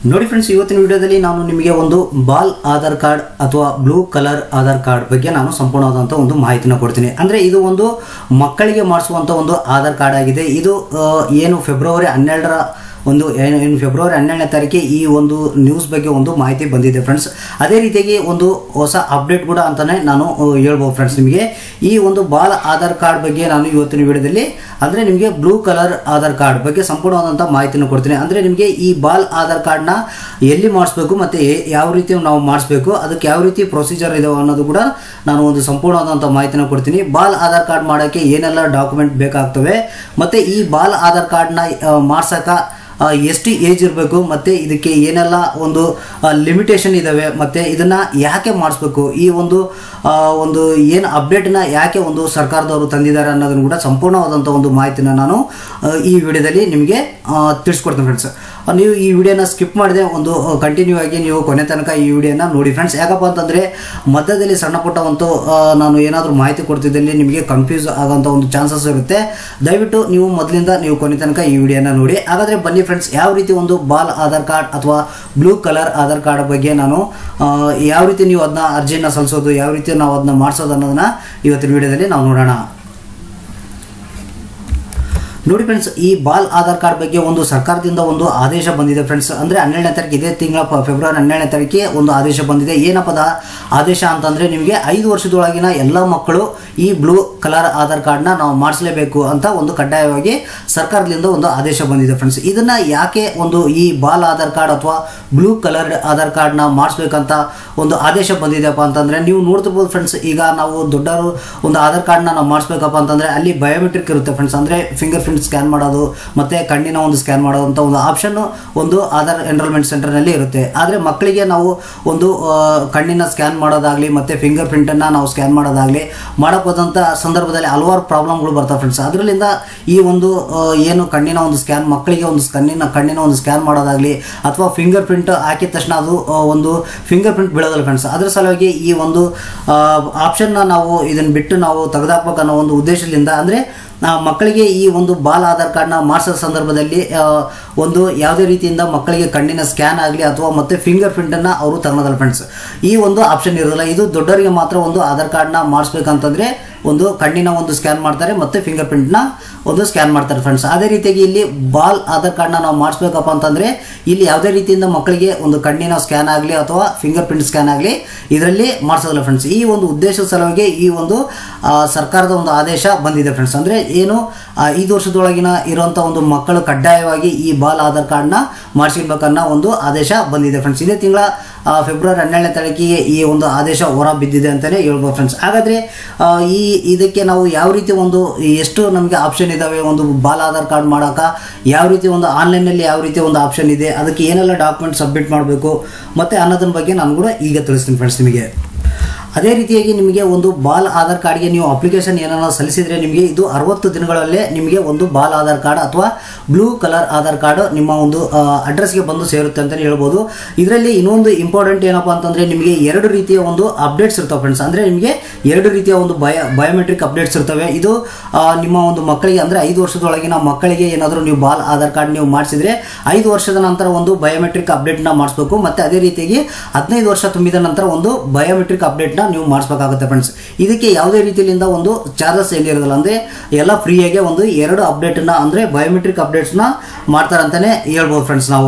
ನೋಡಿ ಫ್ರೆಂಡ್ಸ್ ಇವತ್ತಿನ ವಿಡಿಯೋದಲ್ಲಿ ನಾನು ನಿಮಗೆ ಒಂದು ಬಾಲ್ ಆಧಾರ್ ಕಾರ್ಡ್ ಅಥವಾ ಬ್ಲೂ ಕಲರ್ ಆಧಾರ್ ಕಾರ್ಡ್ ಬಗ್ಗೆ ನಾನು ಸಂಪೂರ್ಣವಾದಂಥ ಒಂದು ಮಾಹಿತಿನ ಕೊಡ್ತೀನಿ ಅಂದರೆ ಇದು ಒಂದು ಮಕ್ಕಳಿಗೆ ಮಾಡಿಸುವಂಥ ಒಂದು ಆಧಾರ್ ಕಾರ್ಡ್ ಆಗಿದೆ ಇದು ಆ, ಏನು ಫೆಬ್ರವರಿ ಹನ್ನೆರಡರ ಒಂದು ಏನು ಏನು ಫೆಬ್ರವರಿ ಹನ್ನೆರಡನೇ ತಾರೀಕಿಗೆ ಈ ಒಂದು ನ್ಯೂಸ್ ಬಗ್ಗೆ ಒಂದು ಮಾಹಿತಿ ಬಂದಿದೆ ಫ್ರೆಂಡ್ಸ್ ಅದೇ ರೀತಿಯಾಗಿ ಒಂದು ಹೊಸ ಅಪ್ಡೇಟ್ ಕೂಡ ಅಂತಲೇ ನಾನು ಆ, ಹೇಳ್ಬೋದು ಫ್ರೆಂಡ್ಸ್ ನಿಮಗೆ ಈ ಒಂದು ಬಾಲ್ ಆಧಾರ್ ಕಾರ್ಡ್ ಬಗ್ಗೆ ನಾನು ಇವತ್ತಿನ ವಿಡಿಯೋದಲ್ಲಿ ಅಂದರೆ ನಿಮಗೆ ಬ್ಲೂ ಕಲರ್ ಆಧಾರ್ ಕಾರ್ಡ್ ಬಗ್ಗೆ ಸಂಪೂರ್ಣವಾದಂಥ ಮಾಹಿತಿನ ಕೊಡ್ತೀನಿ ಅಂದರೆ ನಿಮಗೆ ಈ ಬಾಲ್ ಆಧಾರ್ ಕಾರ್ಡ್ನ ಎಲ್ಲಿ ಮಾಡಿಸ್ಬೇಕು ಮತ್ತು ಯಾವ ರೀತಿ ನಾವು ಮಾಡಿಸ್ಬೇಕು ಅದಕ್ಕೆ ಯಾವ ರೀತಿ ಪ್ರೊಸೀಜರ್ ಇದೆ ಅನ್ನೋದು ಕೂಡ ನಾನು ಒಂದು ಸಂಪೂರ್ಣವಾದಂಥ ಮಾಹಿತಿನ ಕೊಡ್ತೀನಿ ಬಾಲ್ ಆಧಾರ್ ಕಾರ್ಡ್ ಮಾಡೋಕ್ಕೆ ಏನೆಲ್ಲ ಡಾಕ್ಯುಮೆಂಟ್ ಬೇಕಾಗ್ತವೆ ಮತ್ತು ಈ ಬಾಲ್ ಆಧಾರ್ ಕಾರ್ಡ್ನ ಮಾಡ್ಸೋಕ ಎಷ್ಟು ಏಜ್ ಇರಬೇಕು ಮತ್ತು ಇದಕ್ಕೆ ಏನೆಲ್ಲ ಒಂದು ಲಿಮಿಟೇಷನ್ ಇದ್ದಾವೆ ಮತ್ತು ಇದನ್ನು ಯಾಕೆ ಮಾಡಿಸ್ಬೇಕು ಈ ಒಂದು ಆ, ಒಂದು ಏನು ಅಪ್ಡೇಟ್ನ ಯಾಕೆ ಒಂದು ಸರ್ಕಾರದವರು ತಂದಿದ್ದಾರೆ ಅನ್ನೋದನ್ನು ಕೂಡ ಸಂಪೂರ್ಣವಾದಂಥ ಒಂದು ಮಾಹಿತಿನ ನಾನು ಆ, ಈ ವಿಡಿಯೋದಲ್ಲಿ ನಿಮಗೆ ಆ, ತಿಳಿಸ್ಕೊಡ್ತೀನಿ ಫ್ರೆಂಡ್ಸ್ ನೀವು ಈ ವಿಡಿಯೋನ ಸ್ಕಿಪ್ ಮಾಡಿದೆ ಒಂದು ಕಂಟಿನ್ಯೂ ಆಗಿ ನೀವು ಕೊನೆ ತನಕ ಈ ವಿಡಿಯೋನ ನೋಡಿ ಫ್ರೆಂಡ್ಸ್ ಯಾಕಪ್ಪ ಅಂತಂದರೆ ಮಧ್ಯದಲ್ಲಿ ಸಣ್ಣ ಪುಟ್ಟ ಒಂದು ಆ, ನಾನು ಏನಾದರೂ ಮಾಹಿತಿ ಕೊಡ್ತಿದ್ದಲ್ಲಿ ನಿಮಗೆ ಕನ್ಫ್ಯೂಸ್ ಆಗೋಂಥ ಒಂದು ಚಾನ್ಸಸ್ ಇರುತ್ತೆ ದಯವಿಟ್ಟು ನೀವು ಮೊದಲಿಂದ ನೀವು ಕೊನೆ ತನಕ ಈ ವಿಡಿಯೋನ ನೋಡಿ ಹಾಗಾದರೆ ಬನ್ನಿ ಫ್ರೆಂಡ್ಸ್ ಯಾವ ರೀತಿ ಒಂದು ಬಾಲ್ ಆಧಾರ್ ಕಾರ್ಡ್ ಅಥವಾ ಬ್ಲೂ ಕಲರ್ ಆಧಾರ್ ಕಾರ್ಡ್ ಬಗ್ಗೆ ನಾನು ಆ, ಯಾವ ರೀತಿ ನೀವು ಅದನ್ನ ಅರ್ಜಿನ ಸಲ್ಲಿಸೋದು ಯಾವ ರೀತಿ ನಾವು ಅದನ್ನ ಮಾಡಿಸೋದು ಅನ್ನೋದನ್ನ ಇವತ್ತಿನ ವಿಡಿಯೋದಲ್ಲಿ ನಾವು ನೋಡೋಣ ನೋಡಿ ಫ್ರೆಂಡ್ಸ್ ಈ ಬಾಲ್ ಆಧಾರ್ ಕಾರ್ಡ್ ಬಗ್ಗೆ ಒಂದು ಸರ್ಕಾರದಿಂದ ಒಂದು ಆದೇಶ ಬಂದಿದೆ ಫ್ರೆಂಡ್ಸ್ ಅಂದರೆ ಹನ್ನೆರಡನೇ ತಾರೀಕು ಇದೇ ತಿಂಗಳ ಪ- ಫೆಬ್ರವರಿ ಹನ್ನೆರಡನೇ ತಾರೀಕಿಗೆ ಒಂದು ಆದೇಶ ಬಂದಿದೆ ಏನಪ್ಪದ ಆದೇಶ ಅಂತಂದರೆ ನಿಮಗೆ ಐದು ವರ್ಷದೊಳಗಿನ ಎಲ್ಲ ಮಕ್ಕಳು ಈ ಬ್ಲೂ ಕಲರ್ ಆಧಾರ್ ಕಾರ್ಡ್ನ ನಾವು ಮಾಡಿಸಲೇಬೇಕು ಅಂತ ಒಂದು ಕಡ್ಡಾಯವಾಗಿ ಸರ್ಕಾರದಿಂದ ಒಂದು ಆದೇಶ ಬಂದಿದೆ ಫ್ರೆಂಡ್ಸ್ ಇದನ್ನು ಯಾಕೆ ಒಂದು ಈ ಬಾಲ್ ಆಧಾರ್ ಕಾರ್ಡ್ ಅಥವಾ ಬ್ಲೂ ಕಲರ್ ಆಧಾರ್ ಕಾರ್ಡ್ನ ಮಾಡಿಸ್ಬೇಕಂತ ಒಂದು ಆದೇಶ ಬಂದಿದೆಯಪ್ಪ ಅಂತಂದರೆ ನೀವು ನೋಡ್ತಿರ್ಬೋದು ಫ್ರೆಂಡ್ಸ್ ಈಗ ನಾವು ದೊಡ್ಡವರು ಒಂದು ಆಧಾರ್ ಕಾರ್ಡ್ನ ನಾವು ಮಾಡಿಸ್ಬೇಕಪ್ಪ ಅಂತಂದರೆ ಅಲ್ಲಿ ಬಯೋಮೆಟ್ರಿಕ್ ಇರುತ್ತೆ ಫ್ರೆಂಡ್ಸ್ ಅಂದರೆ ಫಿಂಗರ್ ಪ್ರಿಂಟ್ ಸ್ಕ್ಯಾನ್ ಮಾಡೋದು ಮತ್ತು ಕಣ್ಣಿನ ಒಂದು ಸ್ಕ್ಯಾನ್ ಮಾಡೋದಂಥ ಒಂದು ಆಪ್ಷನ್ ಒಂದು ಆಧಾರ್ ಎನ್ರೋಲ್ಮೆಂಟ್ ಸೆಂಟರ್ನಲ್ಲಿ ಇರುತ್ತೆ ಆದರೆ ಮಕ್ಕಳಿಗೆ ನಾವು ಒಂದು ಆ, ಕಣ್ಣಿನ ಸ್ಕ್ಯಾನ್ ಮಾಡೋದಾಗಲಿ ಮತ್ತು ಫಿಂಗರ್ ಪ್ರಿಂಟನ್ನು ನಾವು ಸ್ಕ್ಯಾನ್ ಮಾಡೋದಾಗಲಿ ಮಾಡೋಕೆ ಹೋದಂಥ ಸಂದರ್ಭದಲ್ಲಿ ಹಲವಾರು ಪ್ರಾಬ್ಲಮ್ಗಳು ಬರ್ತಾವೆ ಫ್ರೆಂಡ್ಸ್ ಅದರಿಂದ ಈ ಒಂದು ಆ, ಏನು ಕಣ್ಣಿನ ಒಂದು ಸ್ಕ್ಯಾನ್ ಮಕ್ಕಳಿಗೆ ಒಂದು ಕಣ್ಣಿನ ಕಣ್ಣಿನ ಒಂದು ಸ್ಕ್ಯಾನ್ ಮಾಡೋದಾಗಲಿ ಅಥವಾ ಫಿಂಗರ್ ಪ್ರಿಂಟ್ ಹಾಕಿದ ತಕ್ಷಣ ಅದು ಆ, ಒಂದು ಫಿಂಗರ್ ಪ್ರಿಂಟ್ ಬೀಳೋದಿಲ್ಲ ಫ್ರೆಂಡ್ಸ್ ಅದ್ರ ಸಲುವಾಗಿ ಈ ಒಂದು ಆಪ್ಷನ್ನ ನಾವು ಇದನ್ನು ಬಿಟ್ಟು ನಾವು ತೆಗೆದಾಕ್ಬೇಕು ಅನ್ನೋ ಒಂದು ಉದ್ದೇಶದಿಂದ ಅಂದರೆ ಆ, ಮಕ್ಕಳಿಗೆ ಈ ಒಂದು ಬಾಲ್ ಆಧಾರ್ ಕಾರ್ಡ್ನ ಮಾಡಿಸೋ ಸಂದರ್ಭದಲ್ಲಿ ಆ, ಒಂದು ಯಾವುದೇ ರೀತಿಯಿಂದ ಮಕ್ಕಳಿಗೆ ಕಣ್ಣಿನ ಸ್ಕ್ಯಾನ್ ಆಗಲಿ ಅಥವಾ ಮತ್ತೆ ಫಿಂಗರ್ ಪ್ರಿಂಟನ್ನು ಅವರು ತಗೊಳೋದಲ್ಲ ಫ್ರೆಂಡ್ಸ್ ಈ ಒಂದು ಆಪ್ಷನ್ ಇರೋದಿಲ್ಲ ಇದು ದೊಡ್ಡವರಿಗೆ ಮಾತ್ರ ಒಂದು ಆಧಾರ್ ಕಾರ್ಡ್ನ ಮಾಡಿಸ್ಬೇಕಂತಂದರೆ ಒಂದು ಕಣ್ಣಿನ ಒಂದು ಸ್ಕ್ಯಾನ್ ಮಾಡ್ತಾರೆ ಮತ್ತು ಫಿಂಗರ್ ಪ್ರಿಂಟ್ನ ಒಂದು ಸ್ಕ್ಯಾನ್ ಮಾಡ್ತಾರೆ ಫ್ರೆಂಡ್ಸ್ ಅದೇ ರೀತಿಯಾಗಿ ಇಲ್ಲಿ ಬಾಲ್ ಆಧಾರ್ ಕಾರ್ಡ್ನ ನಾವು ಮಾಡಿಸ್ಬೇಕಪ್ಪ ಅಂತಂದರೆ ಇಲ್ಲಿ ಯಾವುದೇ ರೀತಿಯಿಂದ ಮಕ್ಕಳಿಗೆ ಒಂದು ಕಣ್ಣಿನ ಸ್ಕ್ಯಾನ್ ಆಗಲಿ ಅಥವಾ ಫಿಂಗರ್ ಪ್ರಿಂಟ್ ಸ್ಕ್ಯಾನ್ ಆಗಲಿ ಇದರಲ್ಲಿ ಮಾಡಿಸೋದಿಲ್ಲ ಫ್ರೆಂಡ್ಸ್ ಈ ಒಂದು ಉದ್ದೇಶದ ಸಲುವಾಗಿ ಈ ಒಂದು ಆ, ಸರ್ಕಾರದ ಒಂದು ಆದೇಶ ಬಂದಿದೆ ಫ್ರೆಂಡ್ಸ್ ಅಂದರೆ ಏನು ಆ, ಐದು ವರ್ಷದೊಳಗಿನ ಇರುವಂಥ ಒಂದು ಮಕ್ಕಳು ಕಡ್ಡಾಯವಾಗಿ ಈ ಬಾಲ್ ಆಧಾರ್ ಕಾರ್ಡ್ನ ಮಾಡಿಸ್ಬೇಕನ್ನೋ ಒಂದು ಆದೇಶ ಬಂದಿದೆ ಫ್ರೆಂಡ್ಸ್ ಇದೇ ತಿಂಗಳ ಆ, ಫೆಬ್ರವರಿ ಹನ್ನೆರಡನೇ ತಾರೀಕಿಗೆ ಈ ಒಂದು ಆದೇಶ ಹೊರ ಬಿದ್ದಿದೆ ಅಂತಲೇ ಹೇಳ್ಬೋದು ಫ್ರೆಂಡ್ಸ್ ಹಾಗಾದರೆ ಆ, ಈ ಇದಕ್ಕೆ ನಾವು ಯಾವ ರೀತಿ ಒಂದು ಎಷ್ಟು ನಮಗೆ ಆಪ್ಷನ್ ಇದ್ದಾವೆ ಒಂದು ಬಾಲ್ ಆಧಾರ್ ಕಾರ್ಡ್ ಮಾಡೋಕೆ ಯಾವ ರೀತಿ ಒಂದು ಆನ್ಲೈನಲ್ಲಿ ಯಾವ ರೀತಿ ಒಂದು ಆಪ್ಷನ್ ಇದೆ ಅದಕ್ಕೆ ಏನೆಲ್ಲ ಡಾಕ್ಯುಮೆಂಟ್ ಸಬ್ಮಿಟ್ ಮಾಡಬೇಕು ಮತ್ತು ಅನ್ನೋದ್ರ ಬಗ್ಗೆ ನಾನು ಕೂಡ ಈಗ ತಿಳಿಸ್ತೀನಿ ಫ್ರೆಂಡ್ಸ್ ನಿಮಗೆ ಅದೇ ರೀತಿಯಾಗಿ ನಿಮಗೆ ಒಂದು ಬಾಲ್ ಆಧಾರ್ ಕಾರ್ಡ್ಗೆ ನೀವು ಅಪ್ಲಿಕೇಶನ್ ಏನಾರ ಸಲ್ಲಿಸಿದರೆ ನಿಮಗೆ ಇದು ಅರವತ್ತು ದಿನಗಳಲ್ಲೇ ನಿಮಗೆ ಒಂದು ಬಾಲ್ ಆಧಾರ್ ಕಾರ್ಡ್ ಅಥವಾ ಬ್ಲೂ ಕಲರ್ ಆಧಾರ್ ಕಾರ್ಡ್ ನಿಮ್ಮ ಒಂದು ಅಡ್ರೆಸ್ಗೆ ಬಂದು ಸೇರುತ್ತೆ ಅಂತಲೇ ಹೇಳ್ಬೋದು ಇದರಲ್ಲಿ ಇನ್ನೊಂದು ಇಂಪಾರ್ಟೆಂಟ್ ಏನಪ್ಪ ಅಂತಂದರೆ ನಿಮಗೆ ಎರಡು ರೀತಿಯ ಒಂದು ಅಪ್ಡೇಟ್ಸ್ ಇರ್ತವೆ ಫ್ರೆಂಡ್ಸ್ ಅಂದರೆ ನಿಮಗೆ ಎರಡು ರೀತಿಯ ಒಂದು ಬಯ ಬಯೋಮೆಟ್ರಿಕ್ ಅಪ್ಡೇಟ್ಸ್ ಇರ್ತವೆ ಇದು ಆ, ನಿಮ್ಮ ಒಂದು ಮಕ್ಕಳಿಗೆ ಅಂದರೆ ಐದು ವರ್ಷದೊಳಗಿನ ಮಕ್ಕಳಿಗೆ ಏನಾದರೂ ನೀವು ಬಾಲ್ ಆಧಾರ್ ಕಾರ್ಡ್ ನೀವು ಮಾಡಿಸಿದ್ರೆ ಐದು ವರ್ಷದ ನಂತರ ಒಂದು ಬಯೋಮೆಟ್ರಿಕ್ ಅಪ್ಡೇಟ್ನ ಮಾಡಿಸ್ಬೇಕು ಮತ್ತು ಅದೇ ರೀತಿಯಾಗಿ ಹದಿನೈದು ವರ್ಷ ತುಂಬಿದ ನಂತರ ಒಂದು ಬಯೋಮೆಟ್ರಿಕ್ ಅಪ್ಡೇಟ್ನ ನೀವು ಮಾಡಿಸ್ಬೇಕಾಗುತ್ತೆ ಫ್ರೆಂಡ್ಸ್ ಇದಕ್ಕೆ ಯಾವುದೇ ರೀತಿಯಿಂದ ಒಂದು ಚಾರ್ಜಸ್ ಏನಿರೋದಿಲ್ಲ ಅಂದರೆ ಎಲ್ಲ ಫ್ರೀಯಾಗಿ ಒಂದು ಎರಡು ಅಪ್ಡೇಟನ್ನ ಅಂದರೆ ಬಯೋಮೆಟ್ರಿಕ್ ಅಪ್ಡೇಟ್ಸ್ನ ಮಾಡ್ತಾರಂತಲೇ ಹೇಳ್ಬೋದು ಫ್ರೆಂಡ್ಸ್ ನಾವು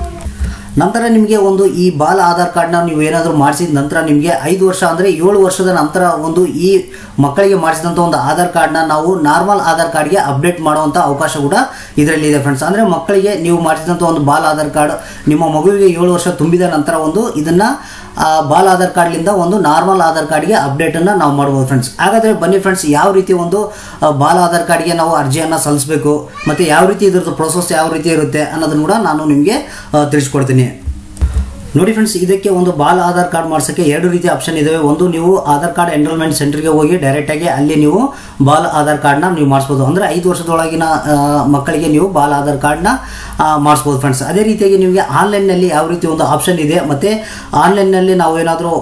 ನಂತರ ನಿಮಗೆ ಒಂದು ಈ ಬಾಲ ಆಧಾರ್ ಕಾರ್ಡ್ನ ನೀವು ಏನಾದರೂ ಮಾಡಿಸಿದ ನಂತರ ನಿಮಗೆ ಐದು ವರ್ಷ ಅಂದರೆ ಏಳು ವರ್ಷದ ನಂತರ ಒಂದು ಈ ಮಕ್ಕಳಿಗೆ ಮಾಡಿಸಿದಂಥ ಒಂದು ಆಧಾರ್ ಕಾರ್ಡ್ನ ನಾವು ನಾರ್ಮಲ್ ಆಧಾರ್ ಕಾರ್ಡ್ಗೆ ಅಪ್ಡೇಟ್ ಮಾಡುವಂಥ ಅವಕಾಶ ಕೂಡ ಇದರಲ್ಲಿ ಇದೆ ಫ್ರೆಂಡ್ಸ್ ಅಂದರೆ ಮಕ್ಕಳಿಗೆ ನೀವು ಮಾಡಿಸಿದಂಥ ಒಂದು ಬಾಲ್ ಆಧಾರ್ ಕಾರ್ಡ್ ನಿಮ್ಮ ಮಗುವಿಗೆ ಏಳು ವರ್ಷ ತುಂಬಿದ ನಂತರ ಒಂದು ಇದನ್ನು ಬಾಲ್ ಆಧಾರ್ ಕಾರ್ಡ್ಲಿಂದ ಒಂದು ನಾರ್ಮಲ್ ಆಧಾರ್ ಕಾರ್ಡ್ಗೆ ಅಪ್ಡೇಟನ್ನು ನಾವು ಮಾಡ್ಬೋದು ಫ್ರೆಂಡ್ಸ್ ಹಾಗಾದರೆ ಬನ್ನಿ ಫ್ರೆಂಡ್ಸ್ ಯಾವ ರೀತಿ ಒಂದು ಆ, ಬಾಲ್ ಆಧಾರ್ ಕಾರ್ಡ್ಗೆ ನಾವು ಅರ್ಜಿಯನ್ನು ಸಲ್ಲಿಸಬೇಕು ಮತ್ತು ಯಾವ ರೀತಿ ಇದ್ರದ್ದು ಪ್ರೊಸೆಸ್ ಯಾವ ರೀತಿ ಇರುತ್ತೆ ಅನ್ನೋದನ್ನು ಕೂಡ ನಾನು ನಿಮಗೆ ಆ, ತಿಳಿಸ್ಕೊಡ್ತೀನಿ ನೋಡಿ ಫ್ರೆಂಡ್ಸ್ ಇದಕ್ಕೆ ಒಂದು ಬಾಲ್ ಆಧಾರ್ ಕಾರ್ಡ್ ಮಾಡ್ಸೋಕ್ಕೆ ಎರಡು ರೀತಿಯ ಆಪ್ಷನ್ ಇದಾವೆ ಒಂದು ನೀವು ಆಧಾರ್ ಕಾರ್ಡ್ ಎನ್ರೋಲ್ಮೆಂಟ್ ಸೆಂಟರ್ಗೆ ಹೋಗಿ ಡೈರೆಕ್ಟಾಗಿ ಅಲ್ಲಿ ನೀವು ಬಾಲ್ ಆಧಾರ್ ಕಾರ್ಡ್ನ ನೀವು ಮಾಡಿಸ್ಬೋದು ಅಂದರೆ ಐದು ವರ್ಷದೊಳಗಿನ ಆ, ಮಕ್ಕಳಿಗೆ ನೀವು ಬಾಲ್ ಆಧಾರ್ ಕಾರ್ಡ್ನ ಮಾಡಿಸ್ಬೋದು ಫ್ರೆಂಡ್ಸ್ ಅದೇ ರೀತಿಯಾಗಿ ನಿಮಗೆ ಆನ್ಲೈನ್ನಲ್ಲಿ ಯಾವ ರೀತಿ ಒಂದು ಆಪ್ಷನ್ ಇದೆ ಮತ್ತು ಆನ್ಲೈನ್ನಲ್ಲಿ ನಾವು ಏನಾದರೂ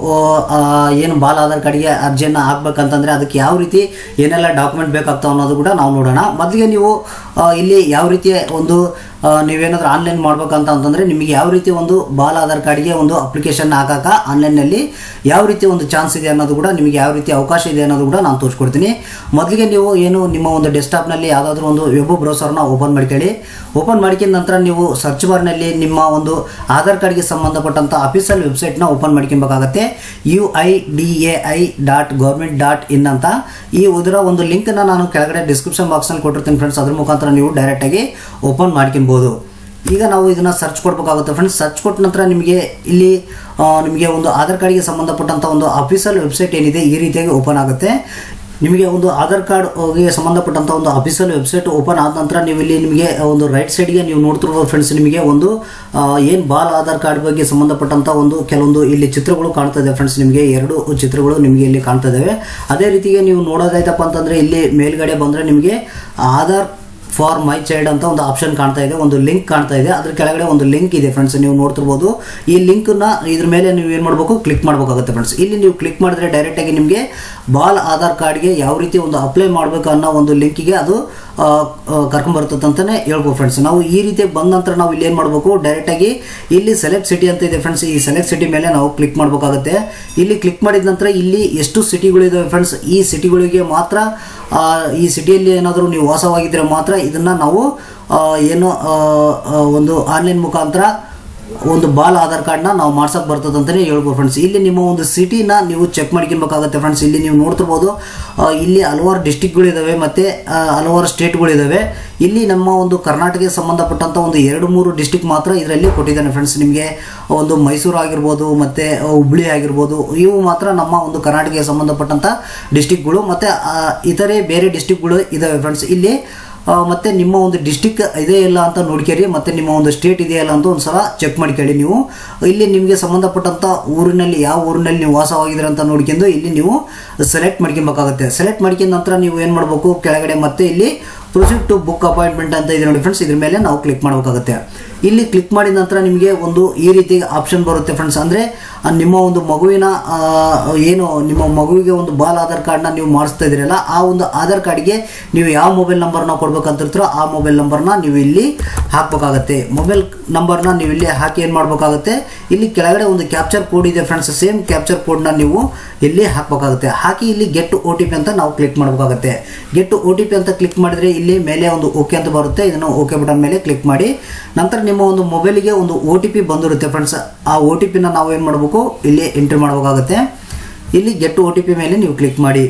ಏನು ಬಾಲ್ ಆಧಾರ್ ಕಾರ್ಡ್ಗೆ ಅರ್ಜಿಯನ್ನು ಹಾಕ್ಬೇಕಂತಂದರೆ ಅದಕ್ಕೆ ಯಾವ ರೀತಿ ಏನೆಲ್ಲ ಡಾಕ್ಯುಮೆಂಟ್ ಬೇಕಾಗ್ತಾವೆ ಅನ್ನೋದು ಕೂಡ ನಾವು ನೋಡೋಣ ಮೊದಲಿಗೆ ನೀವು ಆ, ಇಲ್ಲಿ ಯಾವ ರೀತಿಯ ಒಂದು ಆ, ನೀವೇನಾದ್ರೂ ಆನ್ಲೈನ್ ಮಾಡ್ಬೇಕಂತ ಅಂತಂದರೆ ನಿಮಗೆ ಯಾವ ರೀತಿ ಒಂದು ಬಾಲ್ ಆಧಾರ್ ಕಾರ್ಡ್ಗೆ ಒಂದು ಅಪ್ಲಿಕೇಶನ್ ಹಾಕಾಕ ಆನ್ಲೈನ್ನಲ್ಲಿ ಯಾವ ರೀತಿ ಒಂದು ಚಾನ್ಸ್ ಇದೆ ಅನ್ನೋದು ಕೂಡ ನಿಮಗೆ ಯಾವ ರೀತಿ ಅವಕಾಶ ಇದೆ ಅನ್ನೋದು ಕೂಡ ನಾನು ತೋರಿಸ್ಕೊಡ್ತೀನಿ ಮೊದಲಿಗೆ ನೀವು ಏನು ನಿಮ್ಮ ಒಂದು ಡೆಸ್ಕ್ಟಾಪ್ನಲ್ಲಿ ಯಾವುದಾದ್ರೂ ಒಂದು ವೆಬ್ ಬ್ರೌಸರ್ನ ಓಪನ್ ಮಾಡ್ಕೊಳ್ಳಿ ಓಪನ್ ಮಾಡ್ಕೊಂಡ ನಂತರ ನೀವು ಸರ್ಚ್ ಬಾರ್ನಲ್ಲಿ ನಿಮ್ಮ ಒಂದು ಆಧಾರ್ ಕಾರ್ಡ್ಗೆ ಸಂಬಂಧಪಟ್ಟಂಥ ಅಫಿಷಿಯಲ್ ವೆಬ್ಸೈಟ್ನ ಓಪನ್ ಮಾಡ್ಕೊಬೇಕಾಗತ್ತೆ U I D A I dot government dot in ಅಂತ ಈ ಇದರ ಒಂದು ಲಿಂಕನ್ನು ನಾನು ಕೆಳಗಡೆ ಡಿಸ್ಕ್ರಿಪ್ಷನ್ ಬಾಕ್ಸ್ನಲ್ಲಿ ಕೊಟ್ಟಿರ್ತೀನಿ ಫ್ರೆಂಡ್ಸ್ ಅದ್ರ ಮುಖಾಂತರ ನೀವು ಡೈರೆಕ್ಟಾಗಿ ಓಪನ್ ಮಾಡ್ಕೊಬೋದು ಈಗ ನಾವು ಇದನ್ನು ಸರ್ಚ್ ಕೊಡಬೇಕಾಗುತ್ತೆ ಫ್ರೆಂಡ್ಸ್ ಸರ್ಚ್ ಕೊಟ್ಟ ನಂತರ ನಿಮಗೆ ಇಲ್ಲಿ ಆ, ನಿಮಗೆ ಒಂದು ಆಧಾರ್ ಕಾರ್ಡ್ಗೆ ಸಂಬಂಧಪಟ್ಟಂಥ ಒಂದು ಅಫಿಷಿಯಲ್ ವೆಬ್ಸೈಟ್ ಏನಿದೆ ಈ ರೀತಿಯಾಗಿ ಓಪನ್ ಆಗುತ್ತೆ ನಿಮಗೆ ಒಂದು ಆಧಾರ್ ಕಾರ್ಡ್ಗೆ ಸಂಬಂಧಪಟ್ಟಂಥ ಒಂದು ಅಫಿಷಿಯಲ್ ವೆಬ್ಸೈಟ್ ಓಪನ್ ಆದ ನಂತರ ನೀವು ಇಲ್ಲಿ ನಿಮಗೆ ಒಂದು ರೈಟ್ ಸೈಡ್ಗೆ ನೀವು ನೋಡ್ತಿರ್ಬೋದು ಫ್ರೆಂಡ್ಸ್ ನಿಮಗೆ ಒಂದು ಏನು ಬಾಲ್ ಆಧಾರ್ ಕಾರ್ಡ್ ಬಗ್ಗೆ ಸಂಬಂಧಪಟ್ಟಂಥ ಒಂದು ಕೆಲವೊಂದು ಇಲ್ಲಿ ಚಿತ್ರಗಳು ಕಾಣ್ತಾ ಇದೆ ಫ್ರೆಂಡ್ಸ್ ನಿಮಗೆ ಎರಡು ಚಿತ್ರಗಳು ನಿಮಗೆ ಇಲ್ಲಿ ಕಾಣ್ತಾ ಇದ್ದಾವೆ ಅದೇ ರೀತಿಗೆ ನೀವು ನೋಡೋದಾಯ್ತಪ್ಪ ಅಂತಂದರೆ ಇಲ್ಲಿ ಮೇಲ್ಗಡೆ ಬಂದರೆ ನಿಮಗೆ ಆಧಾರ್ ಫಾರ್ ಮೈ ಚೈಲ್ಡ್ ಅಂತ ಒಂದು ಆಪ್ಷನ್ ಕಾಣ್ತಾ ಇದೆ ಒಂದು ಲಿಂಕ್ ಕಾಣ್ತಾ ಇದೆ ಅದ್ರ ಕೆಳಗಡೆ ಒಂದು ಲಿಂಕ್ ಇದೆ ಫ್ರೆಂಡ್ಸ್ ನೀವು ನೋಡ್ತಿರ್ಬೋದು ಈ ಲಿಂಕ್ನ ಇದ್ರ ಮೇಲೆ ನೀವು ಏನು ಮಾಡಬೇಕು ಕ್ಲಿಕ್ ಮಾಡಬೇಕಾಗುತ್ತೆ ಫ್ರೆಂಡ್ಸ್ ಇಲ್ಲಿ ನೀವು ಕ್ಲಿಕ್ ಮಾಡಿದ್ರೆ ಡೈರೆಕ್ಟಾಗಿ ನಿಮಗೆ ಬಾಲ್ ಆಧಾರ್ ಕಾರ್ಡ್ಗೆ ಯಾವ ರೀತಿ ಒಂದು ಅಪ್ಲೈ ಮಾಡಬೇಕು ಅನ್ನೋ ಒಂದು ಲಿಂಕಿಗೆ ಅದು ಕರ್ಕೊಂಬರ್ತದೆ ಅಂತಲೇ ಹೇಳ್ಬೋದು ಫ್ರೆಂಡ್ಸ್ ನಾವು ಈ ರೀತಿ ಬಂದ ನಂತರ ನಾವು ಇಲ್ಲಿ ಏನು ಮಾಡಬೇಕು ಡೈರೆಕ್ಟಾಗಿ ಇಲ್ಲಿ ಸೆಲೆಕ್ಟ್ ಸಿಟಿ ಅಂತ ಇದೆ ಫ್ರೆಂಡ್ಸ್ ಈ ಸೆಲೆಕ್ಟ್ ಸಿಟಿ ಮೇಲೆ ನಾವು ಕ್ಲಿಕ್ ಮಾಡಬೇಕಾಗುತ್ತೆ ಇಲ್ಲಿ ಕ್ಲಿಕ್ ಮಾಡಿದ ನಂತರ ಇಲ್ಲಿ ಎಷ್ಟು ಸಿಟಿಗಳಿದಾವೆ ಫ್ರೆಂಡ್ಸ್ ಈ ಸಿಟಿಗಳಿಗೆ ಮಾತ್ರ ಆ, ಈ ಸಿಟಿಯಲ್ಲಿ ಏನಾದರೂ ನೀವು ವಾಸವಾಗಿದ್ದರೆ ಮಾತ್ರ ಇದನ್ನು ನಾವು ಆ, ಏನು ಆ, ಆ, ಒಂದು ಆನ್ಲೈನ್ ಮುಖಾಂತರ ಒಂದು ಬಾಲ್ ಆಧಾರ್ ಕಾರ್ಡ್ನ ನಾವು ಮಾಡ್ಸಕ್ಕೆ ಬರ್ತದೆ ಅಂತಲೇ ಹೇಳ್ಬೋದು ಫ್ರೆಂಡ್ಸ್ ಇಲ್ಲಿ ನಿಮ್ಮ ಒಂದು ಸಿಟಿನ ನೀವು ಚೆಕ್ ಮಾಡ್ಕೊಬೇಕಾಗುತ್ತೆ ಫ್ರೆಂಡ್ಸ್ ಇಲ್ಲಿ ನೀವು ನೋಡ್ತಿರ್ಬೋದು ಆ, ಇಲ್ಲಿ ಹಲವಾರು ಡಿಸ್ಟಿಕ್ಗಳಿದ್ದಾವೆ ಮತ್ತು ಹಲವಾರು ಸ್ಟೇಟ್ಗಳಿದ್ದಾವೆ ಇಲ್ಲಿ ನಮ್ಮ ಒಂದು ಕರ್ನಾಟಕಕ್ಕೆ ಸಂಬಂಧಪಟ್ಟಂಥ ಒಂದು ಎರಡು ಮೂರು ಡಿಸ್ಟಿಕ್ ಮಾತ್ರ ಇದರಲ್ಲಿ ಕೊಟ್ಟಿದ್ದಾನೆ ಫ್ರೆಂಡ್ಸ್ ನಿಮಗೆ ಒಂದು ಮೈಸೂರು ಆಗಿರ್ಬೋದು ಮತ್ತು ಹುಬ್ಳಿ ಆಗಿರ್ಬೋದು ಇವು ಮಾತ್ರ ನಮ್ಮ ಒಂದು ಕರ್ನಾಟಕಕ್ಕೆ ಸಂಬಂಧಪಟ್ಟಂಥ ಡಿಸ್ಟಿಕ್ಗಳು ಮತ್ತು ಇತರೆ ಬೇರೆ ಡಿಸ್ಟಿಕ್ಗಳು ಇದ್ದಾವೆ ಫ್ರೆಂಡ್ಸ್ ಇಲ್ಲಿ ಆ, ಮತ್ತೆ ನಿಮ್ಮ ಒಂದು ಡಿಸ್ಟಿಕ್ ಇದೆ ಇಲ್ಲ ಅಂತ ನೋಡ್ಕೇರಿ ಮತ್ತೆ ನಿಮ್ಮ ಒಂದು ಸ್ಟೇಟ್ ಇದೆಯಲ್ಲ ಅಂತ ಒಂದು ಸಲ ಚೆಕ್ ಮಾಡ್ಕೊಳ್ಳಿ ನೀವು ಇಲ್ಲಿ ನಿಮಗೆ ಸಂಬಂಧಪಟ್ಟಂಥ ಊರಿನಲ್ಲಿ ಯಾವ ಊರಿನಲ್ಲಿ ನೀವು ವಾಸವಾಗಿದ್ದೀರ ಅಂತ ನೋಡ್ಕೊಂಡು ಇಲ್ಲಿ ನೀವು ಸೆಲೆಕ್ಟ್ ಮಾಡ್ಕೊಬೇಕಾಗುತ್ತೆ ಸೆಲೆಕ್ಟ್ ಮಾಡ್ಕೊಂಡ ನಂತರ ನೀವು ಏನು ಮಾಡಬೇಕು ಕೆಳಗಡೆ ಮತ್ತೆ ಇಲ್ಲಿ ಪ್ರೊಸೀಡ್ ಟು ಬುಕ್ ಅಪಾಯಿಂಟ್ಮೆಂಟ್ ಅಂತ ಇದೆ ನೋಡಿ ಫ್ರೆಂಡ್ಸ್ ಇದ್ರ ಮೇಲೆ ನಾವು ಕ್ಲಿಕ್ ಮಾಡಬೇಕಾಗುತ್ತೆ ಇಲ್ಲಿ ಕ್ಲಿಕ್ ಮಾಡಿದ ನಂತರ ನಿಮಗೆ ಒಂದು ಈ ರೀತಿ ಆಪ್ಷನ್ ಬರುತ್ತೆ ಫ್ರೆಂಡ್ಸ್ ಅಂದರೆ ನಿಮ್ಮ ಒಂದು ಮಗುವಿನ ಆ, ಏನು ನಿಮ್ಮ ಮಗುವಿಗೆ ಒಂದು ಬಾಲ್ ಆಧಾರ್ ಕಾರ್ಡ್ನ ನೀವು ಮಾಡಿಸ್ತಾ ಇದ್ದೀರಲ್ಲ ಆ ಒಂದು ಆಧಾರ್ ಕಾರ್ಡ್ಗೆ ನೀವು ಯಾವ ಮೊಬೈಲ್ ನಂಬರ್ನ ಕೊಡ್ಬೇಕಂತಿರ್ತೀರೋ ಆ ಮೊಬೈಲ್ ನಂಬರ್ನ ನೀವು ಇಲ್ಲಿ ಹಾಕಬೇಕಾಗತ್ತೆ ಮೊಬೈಲ್ ನಂಬರ್ನ ನೀವು ಇಲ್ಲಿ ಹಾಕಿ ಏನು ಮಾಡಬೇಕಾಗುತ್ತೆ ಇಲ್ಲಿ ಕೆಳಗಡೆ ಒಂದು ಕ್ಯಾಪ್ಚರ್ ಕೋಡ್ ಇದೆ ಫ್ರೆಂಡ್ಸ್ ಸೇಮ್ ಕ್ಯಾಪ್ಚರ್ ಕೋಡ್ನ ನೀವು ಇಲ್ಲಿ ಹಾಕಬೇಕಾಗುತ್ತೆ ಹಾಕಿ ಇಲ್ಲಿ ಗೆಟ್ ಒ ಟಿ ಪಿ ಅಂತ ನಾವು ಕ್ಲಿಕ್ ಮಾಡಬೇಕಾಗುತ್ತೆ ಗೆಟ್ ಒ ಟಿ ಪಿ ಅಂತ ಕ್ಲಿಕ್ ಮಾಡಿದರೆ ಇಲ್ಲಿ ಮೇಲೆ ಒಂದು ಓಕೆ ಅಂತ ಬರುತ್ತೆ ಇದನ್ನು ಓಕೆ ಬಟನ್ ಮೇಲೆ ಕ್ಲಿಕ್ ಮಾಡಿ ನಂತರ ನಿಮ್ಮ ಒಂದು ಮೊಬೈಲಿಗೆ ಒಂದು ಒ ಟಿ ಪಿ ಬಂದಿರುತ್ತೆ ಫ್ರೆಂಡ್ಸ್ ಆ ಒ ಟಿ ಪಿನ ನಾವು ಏನು ಮಾಡಬೇಕು ಇಲ್ಲಿ ಎಂಟ್ರಿ ಮಾಡಬೇಕಾಗುತ್ತೆ ಇಲ್ಲಿ ಗೆಟ್ ಒ ಟಿ ಪಿ ಮೇಲೆ ನೀವು ಕ್ಲಿಕ್ ಮಾಡಿ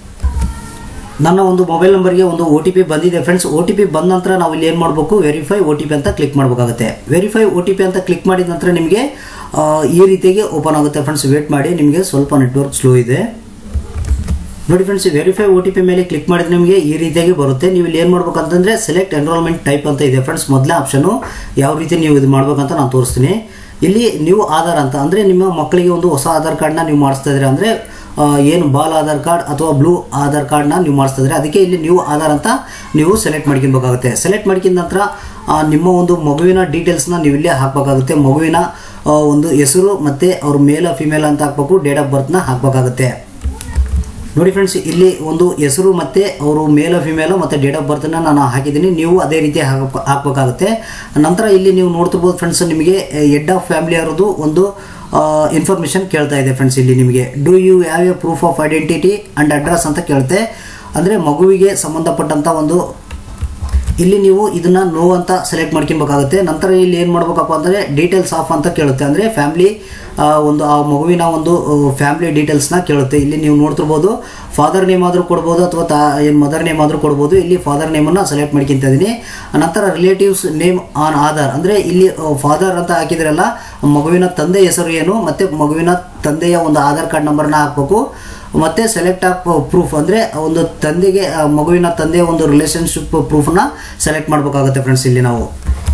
ನನ್ನ ಒಂದು ಮೊಬೈಲ್ ನಂಬರ್ಗೆ ಒಂದು ಒ ಟಿ ಪಿ ಬಂದಿದೆ ಫ್ರೆಂಡ್ಸ್ ಒ ಟಿ ಪಿ ಬಂದ ನಂತರ ನಾವು ಇಲ್ಲಿ ಏನು ಮಾಡಬೇಕು ವೆರಿಫೈ ಒ ಟಿ ಪಿ ಅಂತ ಕ್ಲಿಕ್ ಮಾಡಬೇಕಾಗುತ್ತೆ ವೆರಿಫೈ ಒ ಟಿ ಪಿ ಅಂತ ಕ್ಲಿಕ್ ಮಾಡಿದ ನಂತರ ನಿಮಗೆ ಆ, ಈ ರೀತಿಯಾಗಿ ಓಪನ್ ಆಗುತ್ತೆ ಫ್ರೆಂಡ್ಸ್ ವೇಟ್ ಮಾಡಿ ನಿಮಗೆ ಸ್ವಲ್ಪ ನೆಟ್ವರ್ಕ್ ಸ್ಲೋ ಇದೆ ನೋಡಿ friends verify O T P ಮೇಲೆ ಕ್ಲಿಕ್ ಮಾಡಿದ್ರೆ ನಿಮಗೆ ಈ ರೀತಿಯಾಗಿ ಬರುತ್ತೆ ನೀವು ಇಲ್ಲಿ ಏನು ಮಾಡ್ಬೇಕಂತಂದ್ರೆ ಸೆಲೆಕ್ಟ್ ಎನ್ರೋಲ್ಮೆಂಟ್ ಟೈಪ್ ಅಂತ ಇದೆ ಫ್ರೆಂಡ್ಸ್ ಮೊದಲೇ ಆಪ್ಷನು ಯಾವ ರೀತಿ ನೀವು ಇದು ಮಾಡ್ಬೇಕಂತ ನಾನು ತೋರಿಸ್ತೀನಿ ಇಲ್ಲಿ ನೀವು ಆಧಾರ್ ಅಂತ ಅಂದರೆ ನಿಮ್ಮ ಮಕ್ಕಳಿಗೆ ಒಂದು ಹೊಸ ಆಧಾರ್ ಕಾರ್ಡ್ನ ನೀವು ಮಾಡಿಸ್ತಾ ಇದ್ದೀರಾ ಅಂದರೆ ಏನು ಬಾಲ್ ಆಧಾರ್ ಕಾರ್ಡ್ ಅಥವಾ ಬ್ಲೂ ಆಧಾರ್ ಕಾರ್ಡ್ನ ನೀವು ಮಾಡಿಸ್ತಾ ಇದ್ದೀರಾ ಅದಕ್ಕೆ ಇಲ್ಲಿ ನೀವು ಆಧಾರ್ ಅಂತ ನೀವು ಸೆಲೆಕ್ಟ್ ಮಾಡ್ಕೊಬೇಕಾಗುತ್ತೆ ಸೆಲೆಕ್ಟ್ ಮಾಡ್ಕೊಂಡ ನಂತರ ಆ, ನಿಮ್ಮ ಒಂದು ಮಗುವಿನ ಡೀಟೇಲ್ಸ್ನ ನೀವು ಇಲ್ಲೇ ಹಾಕಬೇಕಾಗುತ್ತೆ ಮಗುವಿನ ಆ, ಒಂದು ಹೆಸರು ಮತ್ತು ಅವ್ರ ಮೇಲ ಫಿಮೇಲ್ ಅಂತ ಹಾಕ್ಬೇಕು ಡೇಟ್ ಆಫ್ ಬರ್ತ್ನ ಹಾಕಬೇಕಾಗುತ್ತೆ ನೋಡಿ ಫ್ರೆಂಡ್ಸ್ ಇಲ್ಲಿ ಒಂದು ಹೆಸರು ಮತ್ತು ಅವರು ಮೇಲ ಫಿಮೇಲು ಮತ್ತು ಡೇಟ್ ಆಫ್ ಬರ್ತನ್ನ ನಾನು ಹಾಕಿದ್ದೀನಿ ನೀವು ಅದೇ ರೀತಿ ಹಾಕ ಹಾಕಬೇಕಾಗುತ್ತೆ ನಂತರ ಇಲ್ಲಿ ನೀವು ನೋಡ್ತಿರ್ಬೋದು ಫ್ರೆಂಡ್ಸ್ ನಿಮಗೆ ಹೆಡ್ ಆಫ್ ಫ್ಯಾಮಿಲಿ ಅವರದು ಒಂದು ಇನ್ಫಾರ್ಮೇಷನ್ ಕೇಳ್ತಾ ಇದೆ ಫ್ರೆಂಡ್ಸ್ ಇಲ್ಲಿ ನಿಮಗೆ do you have a proof of identity and address ಅಂತ ಕೇಳುತ್ತೆ ಅಂದರೆ ಮಗುವಿಗೆ ಸಂಬಂಧಪಟ್ಟಂಥ ಒಂದು ಇಲ್ಲಿ ನೀವು ಇದನ್ನ ನೋ ಅಂತ ಸೆಲೆಕ್ಟ್ ಮಾಡ್ಕೊಬೇಕಾಗುತ್ತೆ ನಂತರ ಇಲ್ಲಿ ಏನು ಮಾಡ್ಬೇಕಪ್ಪ ಅಂದರೆ ಡೀಟೇಲ್ಸ್ ಆಫ್ ಅಂತ ಕೇಳುತ್ತೆ ಅಂದರೆ ಫ್ಯಾಮ್ಲಿ ಒಂದು ಆ ಮಗುವಿನ ಒಂದು ಫ್ಯಾಮ್ಲಿ ಡೀಟೇಲ್ಸ್ನ ಕೇಳುತ್ತೆ ಇಲ್ಲಿ ನೀವು ನೋಡ್ತಿರ್ಬೋದು ಫಾದರ್ ನೇಮ್ ಆದರೂ ಕೊಡ್ಬೋದು ಅಥವಾ ತಾ ಏನು ಮದರ್ ನೇಮ್ ಆದರೂ ಕೊಡ್ಬೋದು ಇಲ್ಲಿ ಫಾದರ್ ನೇಮನ್ನು ಸೆಲೆಕ್ಟ್ ಮಾಡ್ಕೊತ ಇದ್ದೀನಿ ನಂತರ ರಿಲೇಟಿವ್ಸ್ ನೇಮ್ ಆನ್ ಆಧಾರ್ ಅಂದರೆ ಇಲ್ಲಿ ಫಾದರ್ ಅಂತ ಹಾಕಿದ್ರಲ್ಲ ಮಗುವಿನ ತಂದೆ ಹೆಸರು ಏನು ಮತ್ತು ಮಗುವಿನ ತಂದೆಯ ಒಂದು ಆಧಾರ್ ಕಾರ್ಡ್ ನಂಬರ್ನ ಹಾಕಬೇಕು ಮತ್ತೆ ಸೆಲೆಕ್ಟ್ ಆಫ್ ಪ್ರೂಫ್ ಅಂದರೆ ಒಂದು ತಂದೆಗೆ ಆ, ಮಗುವಿನ ತಂದೆಯ ಒಂದು ರಿಲೇಷನ್ಶಿಪ್ ಪ್ರೂಫ್ನ ಸೆಲೆಕ್ಟ್ ಮಾಡಬೇಕಾಗುತ್ತೆ ಫ್ರೆಂಡ್ಸ್ ಇಲ್ಲಿ ನಾವು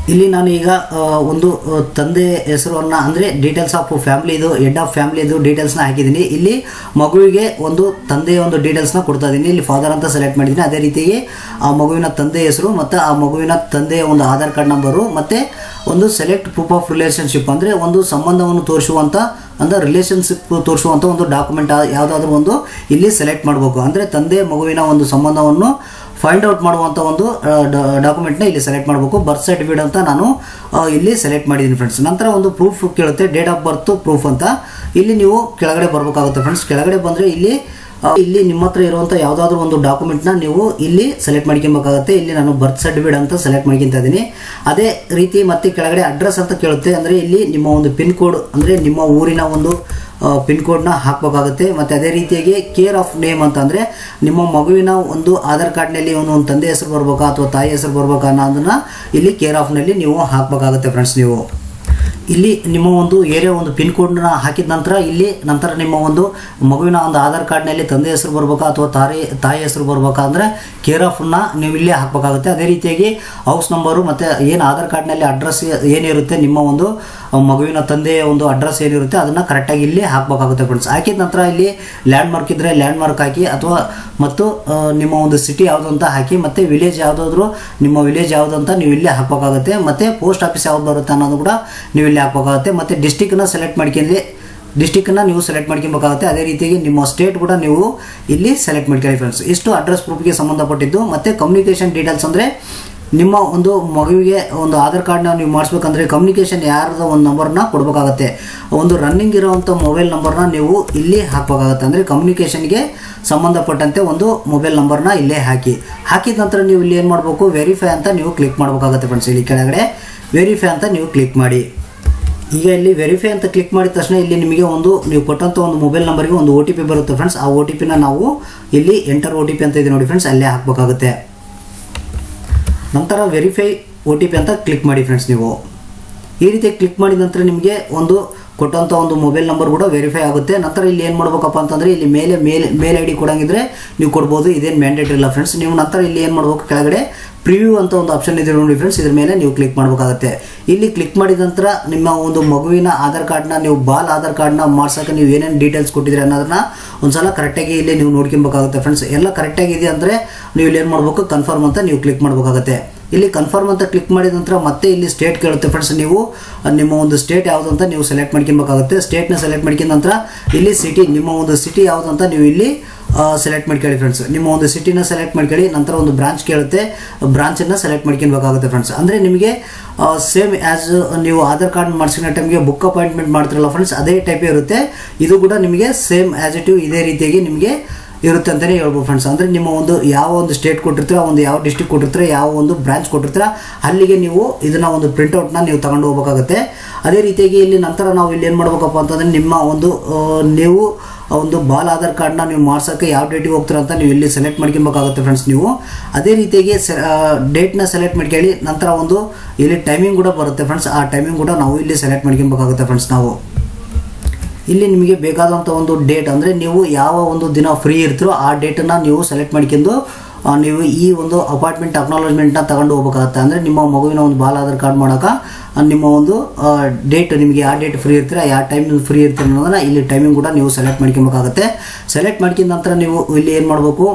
ಇಲ್ಲಿ ನಾನು ಈಗ ಆ, ಒಂದು ಆ, ತಂದೆ ಹೆಸರನ್ನ ಅಂದರೆ ಡೀಟೇಲ್ಸ್ ಆಫ್ ಫ್ಯಾಮಿಲಿದು ಹೆಡ್ ಆಫ್ ಫ್ಯಾಮಿಲಿದು ಡೀಟೇಲ್ಸ್ನ ಹಾಕಿದ್ದೀನಿ ಇಲ್ಲಿ ಮಗುವಿಗೆ ಒಂದು ತಂದೆಯ ಒಂದು ಡೀಟೇಲ್ಸ್ನ ಕೊಡ್ತಾ ಇದ್ದೀನಿ ಇಲ್ಲಿ ಫಾದರ್ ಅಂತ ಸೆಲೆಕ್ಟ್ ಮಾಡಿದ್ದೀನಿ ಅದೇ ರೀತಿಯಾಗಿ ಆ ಮಗುವಿನ ತಂದೆ ಹೆಸರು ಮತ್ತು ಆ ಮಗುವಿನ ತಂದೆಯ ಒಂದು ಆಧಾರ್ ಕಾರ್ಡ್ ನಂಬರು ಮತ್ತು ಒಂದು ಸೆಲೆಕ್ಟ್ ಪ್ರೂಫ್ ಆಫ್ ರಿಲೇಷನ್ಶಿಪ್ ಅಂದರೆ ಒಂದು ಸಂಬಂಧವನ್ನು ತೋರಿಸುವಂಥ ಅಂದರೆ ರಿಲೇಷನ್ಶಿಪ್ ತೋರಿಸುವಂಥ ಒಂದು ಡಾಕ್ಯುಮೆಂಟ್ ಯಾವುದಾದ್ರೂ ಒಂದು ಇಲ್ಲಿ ಸೆಲೆಕ್ಟ್ ಮಾಡಬೇಕು ಅಂದರೆ ತಂದೆ ಮಗುವಿನ ಒಂದು ಸಂಬಂಧವನ್ನು ಫೈಂಡ್ ಔಟ್ ಮಾಡುವಂಥ ಒಂದು ಡಾಕ್ಯುಮೆಂಟ್ನ ಇಲ್ಲಿ ಸೆಲೆಕ್ಟ್ ಮಾಡಬೇಕು ಬರ್ತ್ ಸರ್ಟಿಫಿಕೇಟ್ ಅಂತ ನಾನು ಆ, ಇಲ್ಲಿ ಸೆಲೆಕ್ಟ್ ಮಾಡಿದ್ದೀನಿ ಫ್ರೆಂಡ್ಸ್ ನಂತರ ಒಂದು ಪ್ರೂಫ್ ಕೇಳುತ್ತೆ ಡೇಟ್ ಆಫ್ ಬರ್ತ್ ಪ್ರೂಫ್ ಅಂತ ಇಲ್ಲಿ ನೀವು ಕೆಳಗಡೆ ಬರಬೇಕಾಗುತ್ತೆ ಫ್ರೆಂಡ್ಸ್ ಕೆಳಗಡೆ ಬಂದರೆ ಇಲ್ಲಿ ಆ, ಇಲ್ಲಿ ನಿಮ್ಮ ಹತ್ರ ಇರುವಂಥ ಯಾವುದಾದ್ರೂ ಒಂದು ಡಾಕ್ಯುಮೆಂಟ್ನ ನೀವು ಇಲ್ಲಿ ಸೆಲೆಕ್ಟ್ ಮಾಡ್ಕೊಬೇಕಾಗುತ್ತೆ ಇಲ್ಲಿ ನಾನು ಬರ್ತ್ ಸರ್ಟಿಫಿಕೇಟ್ ಅಂತ ಸೆಲೆಕ್ಟ್ ಮಾಡ್ಕೊತಾ ಇದ್ದೀನಿ ಅದೇ ರೀತಿ ಮತ್ತೆ ಕೆಳಗಡೆ ಅಡ್ರೆಸ್ ಅಂತ ಕೇಳುತ್ತೆ ಅಂದರೆ ಇಲ್ಲಿ ನಿಮ್ಮ ಒಂದು ಪಿನ್ ಕೋಡ್ ಅಂದರೆ ನಿಮ್ಮ ಊರಿನ ಒಂದು ಪಿನ್ ಕೋಡ್ನ ಹಾಕಬೇಕಾಗುತ್ತೆ ಮತ್ತು ಅದೇ ರೀತಿಯಾಗಿ ಕೇರ್ ಆಫ್ ನೇಮ್ ಅಂತ ಅಂದರೆ ನಿಮ್ಮ ಮಗುವಿನ ಒಂದು ಆಧಾರ್ ಕಾರ್ಡ್ನಲ್ಲಿ ಒಂದು ಒಂದು ತಂದೆ ಹೆಸರು ಬರ್ಬೇಕಾ ಅಥವಾ ತಾಯಿ ಹೆಸರು ಬರ್ಬೇಕಾ ಅನ್ನೋದನ್ನು ಇಲ್ಲಿ ಕೇರ್ ಆಫ್ನಲ್ಲಿ ನೀವು ಹಾಕಬೇಕಾಗುತ್ತೆ ಫ್ರೆಂಡ್ಸ್ ನೀವು ಇಲ್ಲಿ ನಿಮ್ಮ ಒಂದು ಏರಿಯಾ ಒಂದು ಪಿನ್ ಕೋಡ್ನ ಹಾಕಿದ ನಂತರ ಇಲ್ಲಿ ನಂತರ ನಿಮ್ಮ ಒಂದು ಮಗುವಿನ ಒಂದು ಆಧಾರ್ ಕಾರ್ಡ್ನಲ್ಲಿ ತಂದೆ ಹೆಸರು ಬರ್ಬೇಕಾ ಅಥವಾ ತಾಯಿ ತಾಯಿ ಹೆಸರು ಬರ್ಬೇಕಾ ಅಂದರೆ ಕೇರ್ ಆಫ್ನ ನೀವು ಇಲ್ಲೇ ಹಾಕಬೇಕಾಗುತ್ತೆ ಅದೇ ರೀತಿಯಾಗಿ ಹೌಸ್ ನಂಬರು ಮತ್ತು ಏನು ಆಧಾರ್ ಕಾರ್ಡ್ನಲ್ಲಿ ಅಡ್ರೆಸ್ ಏನಿರುತ್ತೆ ನಿಮ್ಮ ಒಂದು ಮಗುವಿನ ತಂದೆಯ ಒಂದು ಅಡ್ರೆಸ್ ಏನಿರುತ್ತೆ ಅದನ್ನು ಕರೆಕ್ಟಾಗಿ ಇಲ್ಲಿ ಹಾಕಬೇಕಾಗುತ್ತೆ ಫ್ರೆಂಡ್ಸ್ ಹಾಕಿದ ನಂತರ ಇಲ್ಲಿ ಲ್ಯಾಂಡ್ ಮಾರ್ಕ್ ಇದ್ದರೆ ಲ್ಯಾಂಡ್ ಮಾರ್ಕ್ ಹಾಕಿ ಅಥವಾ ಮತ್ತು ಆ, ನಿಮ್ಮ ಒಂದು ಸಿಟಿ ಯಾವುದು ಅಂತ ಹಾಕಿ ಮತ್ತು ವಿಲೇಜ್ ಯಾವುದಾದ್ರೂ ನಿಮ್ಮ ವಿಲೇಜ್ ಯಾವುದು ಅಂತ ನೀವು ಇಲ್ಲೇ ಹಾಕಬೇಕಾಗುತ್ತೆ ಮತ್ತು ಪೋಸ್ಟ್ ಆಫೀಸ್ ಯಾವ್ದು ಬರುತ್ತೆ ಅನ್ನೋದು ಕೂಡ ನೀವು ಇಲ್ಲಿ ಹಾಕಬೇಕಾಗುತ್ತೆ ಮತ್ತು ಡಿಸ್ಟಿಕ್ನ ಸೆಲೆಕ್ಟ್ ಮಾಡ್ಕೊಂಡು ಡಿಸ್ಟಿಕ್ನ ನೀವು ಸೆಲೆಕ್ಟ್ ಮಾಡ್ಕೊಬೇಕಾಗುತ್ತೆ ಅದೇ ರೀತಿಯಾಗಿ ನಿಮ್ಮ ಸ್ಟೇಟ್ ಕೂಡ ನೀವು ಇಲ್ಲಿ ಸೆಲೆಕ್ಟ್ ಮಾಡ್ಕೊಳ್ಳಿ ಫ್ರೆಂಡ್ಸ್ ಇಷ್ಟು ಅಡ್ರೆಸ್ ಪ್ರೂಫ್ಗೆ ಸಂಬಂಧಪಟ್ಟಿದ್ದು ಮತ್ತು ಕಮ್ಯುನಿಕೇಷನ್ ಡೀಟೇಲ್ಸ್ ಅಂದರೆ ನಿಮ್ಮ ಒಂದು ಮಗುವಿಗೆ ಒಂದು ಆಧಾರ್ ಕಾರ್ಡ್ನ ನೀವು ಮಾಡಿಸ್ಬೇಕಂದ್ರೆ ಕಮ್ಯುನಿಕೇಷನ್ ಯಾರದ ಒಂದು ನಂಬರ್ನ ಕೊಡಬೇಕಾಗತ್ತೆ ಒಂದು ರನ್ನಿಂಗ್ ಇರೋವಂಥ ಮೊಬೈಲ್ ನಂಬರ್ನ ನೀವು ಇಲ್ಲಿ ಹಾಕಬೇಕಾಗತ್ತೆ ಅಂದರೆ ಕಮ್ಯುನಿಕೇಷನ್ಗೆ ಸಂಬಂಧಪಟ್ಟಂತೆ ಒಂದು ಮೊಬೈಲ್ ನಂಬರ್ನ ಇಲ್ಲೇ ಹಾಕಿ ಹಾಕಿದ ನಂತರ ನೀವು ಇಲ್ಲಿ ಏನು ಮಾಡಬೇಕು ವೆರಿಫೈ ಅಂತ ನೀವು ಕ್ಲಿಕ್ ಮಾಡಬೇಕಾಗತ್ತೆ ಫ್ರೆಂಡ್ಸ್ ಇಲ್ಲಿ ಕೆಳಗಡೆ ವೆರಿಫೈ ಅಂತ ನೀವು ಕ್ಲಿಕ್ ಮಾಡಿ ಈಗ ಇಲ್ಲಿ ವೆರಿಫೈ ಅಂತ ಕ್ಲಿಕ್ ಮಾಡಿದ ತಕ್ಷಣ ಇಲ್ಲಿ ನಿಮಗೆ ಒಂದು ನೀವು ಕೊಟ್ಟಂಥ ಒಂದು ಮೊಬೈಲ್ ನಂಬರ್ಗೆ ಒಂದು ಒ ಟಿ ಪಿ ಬರುತ್ತೆ ಫ್ರೆಂಡ್ಸ್ ಆ ಒ ಟಿ ಪಿನ ನಾವು ಇಲ್ಲಿ ಎಂಟರ್ ಒ ಟಿ ಪಿ ಅಂತ ಇದೆ ನೋಡಿ ಫ್ರೆಂಡ್ಸ್ ಅಲ್ಲೇ ಹಾಕಬೇಕಾಗುತ್ತೆ ನಂತರ ವೆರಿಫೈ ಒ ಟಿ ಪಿ ಅಂತ ಕ್ಲಿಕ್ ಮಾಡಿ ಫ್ರೆಂಡ್ಸ್ ನೀವು ಈ ರೀತಿ ಕ್ಲಿಕ್ ಮಾಡಿದ ನಂತರ ನಿಮಗೆ ಒಂದು ಕೊಟ್ಟಂಥ ಒಂದು ಮೊಬೈಲ್ ನಂಬರ್ ಕೂಡ ವೆರಿಫೈ ಆಗುತ್ತೆ ನಂತರ ಇಲ್ಲಿ ಏನು ಮಾಡ್ಬೇಕಪ್ಪ ಅಂತಂದರೆ ಇಲ್ಲಿ ಮೇಲೆ ಮೇಲ್ ಮೇಲ್ ಐ ಡಿ ಕೊಡಂಗಿದ್ರೆ ನೀವು ಕೊಡ್ಬೋದು ಇದೇನು ಮ್ಯಾಂಡೇಟರಿ ಇಲ್ಲ ಫ್ರೆಂಡ್ಸ್ ನೀವು ನಂತರ ಇಲ್ಲಿ ಏನು ಮಾಡ್ಬೇಕು ಕೆಳಗಡೆ ಪ್ರಿವ್ಯೂ ಅಂತ ಒಂದು ಆಪ್ಷನ್ ಇದೆ ನೋಡಿ ಫ್ರೆಂಡ್ಸ್ ಇದ್ರ ಮೇಲೆ ನೀವು ಕ್ಲಿಕ್ ಮಾಡಬೇಕಾಗುತ್ತೆ ಇಲ್ಲಿ ಕ್ಲಿಕ್ ಮಾಡಿದ ನಂತರ ನಿಮ್ಮ ಒಂದು ಮಗುವಿನ ಆಧಾರ್ ಕಾರ್ಡ್ನ ನೀವು ಬಾಲ್ ಆಧಾರ್ ಕಾರ್ಡ್ನ ಮಾಡ್ಸೋಕೆ ನೀವು ಏನೇನು ಡೀಟೇಲ್ಸ್ ಕೊಟ್ಟಿದ್ದೀರಿ ಅನ್ನೋದನ್ನ ಒಂದ್ಸಲ ಕರೆಕ್ಟಾಗಿ ಇಲ್ಲಿ ನೀವು ನೋಡ್ಕೊಬೇಕಾಗುತ್ತೆ ಫ್ರೆಂಡ್ಸ್ ಎಲ್ಲ ಕರೆಕ್ಟಾಗಿದೆ ಅಂದರೆ ನೀವು ಇಲ್ಲಿ ಏನು ಮಾಡಬೇಕು ಕನ್ಫರ್ಮ್ ಅಂತ ನೀವು ಕ್ಲಿಕ್ ಮಾಡಬೇಕಾಗುತ್ತೆ ಇಲ್ಲಿ ಕನ್ಫರ್ಮ್ ಅಂತ ಕ್ಲಿಕ್ ಮಾಡಿದ ನಂತರ ಮತ್ತೆ ಇಲ್ಲಿ ಸ್ಟೇಟ್ ಕೇಳುತ್ತೆ ಫ್ರೆಂಡ್ಸ್ ನೀವು ನಿಮ್ಮ ಒಂದು ಸ್ಟೇಟ್ ಯಾವುದು ಅಂತ ನೀವು ಸೆಲೆಕ್ಟ್ ಮಾಡ್ಕೊಬೇಕಾಗುತ್ತೆ ಸ್ಟೇಟ್ನ ಸೆಲೆಕ್ಟ್ ಮಾಡ್ಕೊಂಡ ನಂತರ ಇಲ್ಲಿ ಸಿಟಿ ನಿಮ್ಮ ಒಂದು ಸಿಟಿ ಯಾವುದು ಅಂತ ನೀವು ಇಲ್ಲಿ ಸೆಲೆಕ್ಟ್ ಮಾಡ್ಕೊಳ್ಳಿ ಫ್ರೆಂಡ್ಸ್ ನಿಮ್ಮ ಒಂದು ಸಿಟಿನ ಸೆಲೆಕ್ಟ್ ಮಾಡ್ಕೊಳ್ಳಿ ನಂತರ ಒಂದು ಬ್ರಾಂಚ್ ಕೇಳುತ್ತೆ ಬ್ರಾಂಚನ್ನು ಸೆಲೆಕ್ಟ್ ಮಾಡ್ಕೊಬೇಕಾಗುತ್ತೆ ಫ್ರೆಂಡ್ಸ್ ಅಂದರೆ ನಿಮಗೆ ಸೇಮ್ ಆ್ಯಸ್ ನೀವು ಆಧಾರ್ ಕಾರ್ಡ್ ಮಾಡಿಸಿದ ಟೈಮ್ಗೆ ಬುಕ್ ಅಪಾಯಿಂಟ್ಮೆಂಟ್ ಮಾಡ್ತಿರಲ್ಲ ಫ್ರೆಂಡ್ಸ್ ಅದೇ ಟೈಪೇ ಇರುತ್ತೆ ಇದು ಕೂಡ ನಿಮಗೆ ಸೇಮ್ ಆ್ಯಸ್ ಇಟ್ ಇದೇ ರೀತಿಯಾಗಿ ನಿಮಗೆ ಇರುತ್ತೆ ಅಂತಲೇ ಹೇಳ್ಬೋದು ಫ್ರೆಂಡ್ಸ್ ಅಂದರೆ ನಿಮ್ಮ ಒಂದು ಯಾವ ಒಂದು ಸ್ಟೇಟ್ ಕೊಟ್ಟಿರ್ತೀರ ಒಂದು ಯಾವ ಡಿಸ್ಟಿಕ್ ಕೊಟ್ಟಿರ್ತೀರ ಯಾವ ಒಂದು ಬ್ರಾಂಚ್ ಕೊಟ್ಟಿರ್ತೀರ ಅಲ್ಲಿಗೆ ನೀವು ಇದನ್ನು ಒಂದು ಪ್ರಿಂಟೌಟ್ನ ನೀವು ತಗೊಂಡು ಹೋಗ್ಬೇಕಾಗುತ್ತೆ ಅದೇ ರೀತಿಯಾಗಿ ಇಲ್ಲಿ ನಂತರ ನಾವು ಇಲ್ಲಿ ಏನು ಮಾಡ್ಬೇಕಪ್ಪ ಅಂತಂದರೆ ನಿಮ್ಮ ಒಂದು ಆ, ನೀವು ಒಂದು ಬಾಲ್ ಆಧಾರ್ ಕಾರ್ಡ್ನ ನೀವು ಮಾಡ್ಸೋಕ್ಕೆ ಯಾವ ಡೇಟಿಗೆ ಹೋಗ್ತೀರ ಅಂತ ನೀವು ಇಲ್ಲಿ ಸೆಲೆಕ್ಟ್ ಮಾಡ್ಕೊಬೇಕಾಗುತ್ತೆ ಫ್ರೆಂಡ್ಸ್ ನೀವು ಅದೇ ರೀತಿಯಾಗಿ ಸೆ ಡೇಟ್ನ ಸೆಲೆಕ್ಟ್ ಮಾಡ್ಕೊಳ್ಳಿ ನಂತರ ಒಂದು ಇಲ್ಲಿ ಟೈಮಿಂಗ್ ಕೂಡ ಬರುತ್ತೆ ಫ್ರೆಂಡ್ಸ್ ಆ ಟೈಮಿಂಗ್ ಕೂಡ ನಾವು ಇಲ್ಲಿ ಸೆಲೆಕ್ಟ್ ಮಾಡ್ಕೊಬೇಕಾಗುತ್ತೆ ಫ್ರೆಂಡ್ಸ್ ನಾವು ಇಲ್ಲಿ ನಿಮಗೆ ಬೇಕಾದಂಥ ಒಂದು ಡೇಟ್ ಅಂದರೆ ನೀವು ಯಾವ ಒಂದು ದಿನ ಫ್ರೀ ಇರ್ತೀರೋ ಆ ಡೇಟನ್ನು ನೀವು ಸೆಲೆಕ್ಟ್ ಮಾಡ್ಕೊಂಡು ಆ, ನೀವು ಈ ಒಂದು ಅಪಾರ್ಟ್ಮೆಂಟ್ ಅಕ್ನಾಲಜ್ಮೆಂಟ್ನ ತಗೊಂಡು ಹೋಗ್ಬೇಕಾಗತ್ತೆ ಅಂದರೆ ನಿಮ್ಮ ಮಗುವಿನ ಒಂದು ಬಾಲ್ ಆಧಾರ್ ಕಾರ್ಡ್ ಮಾಡೋಕೆ ನಿಮ್ಮ ಒಂದು ಡೇಟ್ ನಿಮಗೆ ಯಾವ ಡೇಟ್ ಫ್ರೀ ಇರ್ತೀರ ಯಾವ ಟೈಮ್ ಫ್ರೀ ಇರ್ತೀರ ಅನ್ನೋದನ್ನ ಇಲ್ಲಿ ಟೈಮಿಂಗ್ ಕೂಡ ನೀವು ಸೆಲೆಕ್ಟ್ ಮಾಡ್ಕೊಬೇಕಾಗತ್ತೆ ಸೆಲೆಕ್ಟ್ ಮಾಡ್ಕೊಂಡ ನಂತರ ನೀವು ಇಲ್ಲಿ ಏನು ಮಾಡಬೇಕು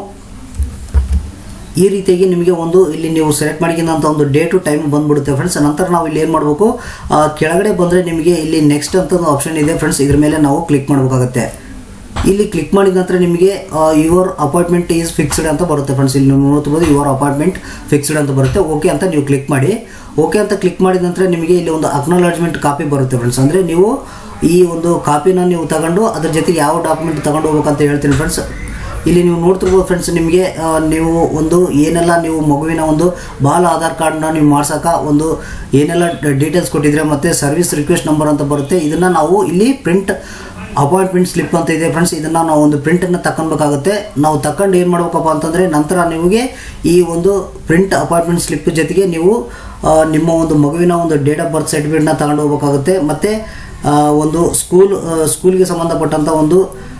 ಈ ರೀತಿಯಾಗಿ ನಿಮಗೆ ಒಂದು ಇಲ್ಲಿ ನೀವು ಸೆಲೆಕ್ಟ್ ಮಾಡಿಕೊಂಡಂಥ ಒಂದು ಡೇಟು ಟೈಮ್ ಬಂದ್ಬಿಡುತ್ತೆ ಫ್ರೆಂಡ್ಸ್ ನಂತರ ನಾವು ಇಲ್ಲಿ ಏನು ಮಾಡಬೇಕು ಆ, ಕೆಳಗಡೆ ಬಂದರೆ ನಿಮಗೆ ಇಲ್ಲಿ ನೆಕ್ಸ್ಟ್ ಅಂತ ಒಂದು ಆಪ್ಷನ್ ಇದೆ ಫ್ರೆಂಡ್ಸ್ ಇದ್ರ ಮೇಲೆ ನಾವು ಕ್ಲಿಕ್ ಮಾಡಬೇಕಾಗುತ್ತೆ ಇಲ್ಲಿ ಕ್ಲಿಕ್ ಮಾಡಿದ ನಂತರ ನಿಮಗೆ ಯುವರ್ ಅಪಾರ್ಟ್ಮೆಂಟ್ ಈಸ್ ಫಿಕ್ಸ್ಡ್ ಅಂತ ಬರುತ್ತೆ ಫ್ರೆಂಡ್ಸ್ ಇಲ್ಲಿ ನೀವು ನೋಡ್ಬೋದು ಯುವರ್ ಅಪಾರ್ಟ್ಮೆಂಟ್ ಫಿಕ್ಸ್ಡ್ ಅಂತ ಬರುತ್ತೆ ಓಕೆ ಅಂತ ನೀವು ಕ್ಲಿಕ್ ಮಾಡಿ ಓಕೆ ಅಂತ ಕ್ಲಿಕ್ ಮಾಡಿದ ನಂತರ ನಿಮಗೆ ಇಲ್ಲಿ ಒಂದು ಅಕ್ನಾಲಜ್ಮೆಂಟ್ ಕಾಪಿ ಬರುತ್ತೆ ಫ್ರೆಂಡ್ಸ್ ಅಂದರೆ ನೀವು ಈ ಒಂದು ಕಾಪಿನ ನೀವು ತಗೊಂಡು ಅದ್ರ ಜೊತೆಗೆ ಯಾವ ಡಾಕ್ಯುಮೆಂಟ್ ತಗೊಂಡು ಹೋಗ್ಬೇಕಂತ ಹೇಳ್ತೀನಿ ಫ್ರೆಂಡ್ಸ್ ಇಲ್ಲಿ ನೀವು ನೋಡ್ತಿರ್ಬೋದು ಫ್ರೆಂಡ್ಸ್ ನಿಮಗೆ ಆ, ನೀವು ಒಂದು ಏನೆಲ್ಲ ನೀವು ಮಗುವಿನ ಒಂದು ಬಾಲ ಆಧಾರ್ ಕಾರ್ಡ್ನ ನೀವು ಮಾಡ್ಸೋಕ ಒಂದು ಏನೆಲ್ಲ ಡೀಟೇಲ್ಸ್ ಕೊಟ್ಟಿದ್ರೆ ಮತ್ತು ಸರ್ವಿಸ್ ರಿಕ್ವೆಸ್ಟ್ ನಂಬರ್ ಅಂತ ಬರುತ್ತೆ ಇದನ್ನು ನಾವು ಇಲ್ಲಿ ಪ್ರಿಂಟ್ ಅಪಾಯಿಂಟ್ಮೆಂಟ್ ಸ್ಲಿಪ್ ಅಂತ ಇದೆ ಫ್ರೆಂಡ್ಸ್ ಇದನ್ನು ನಾವು ಒಂದು ಪ್ರಿಂಟನ್ನು ತಗೊಳ್ಬೇಕಾಗುತ್ತೆ ನಾವು ತಗೊಂಡು ಏನು ಮಾಡ್ಬೇಕಪ್ಪ ಅಂತಂದರೆ ನಂತರ ನಿಮಗೆ ಈ ಒಂದು ಪ್ರಿಂಟ್ ಅಪಾಯಿಂಟ್ಮೆಂಟ್ ಸ್ಲಿಪ್ ಜೊತೆಗೆ ನೀವು ಆ, ನಿಮ್ಮ ಒಂದು ಮಗುವಿನ ಒಂದು ಡೇಟ್ ಆಫ್ ಬರ್ತ್ ಸರ್ಟಿಫಿಕೇಟ್ನ ತಗೊಂಡು ಹೋಗ್ಬೇಕಾಗುತ್ತೆ ಮತ್ತು ಆ, ಒಂದು ಸ್ಕೂಲ್ ಆ, ಸ್ಕೂಲ್ಗೆ ಸಂಬಂಧಪಟ್ಟಂಥ ಒಂದು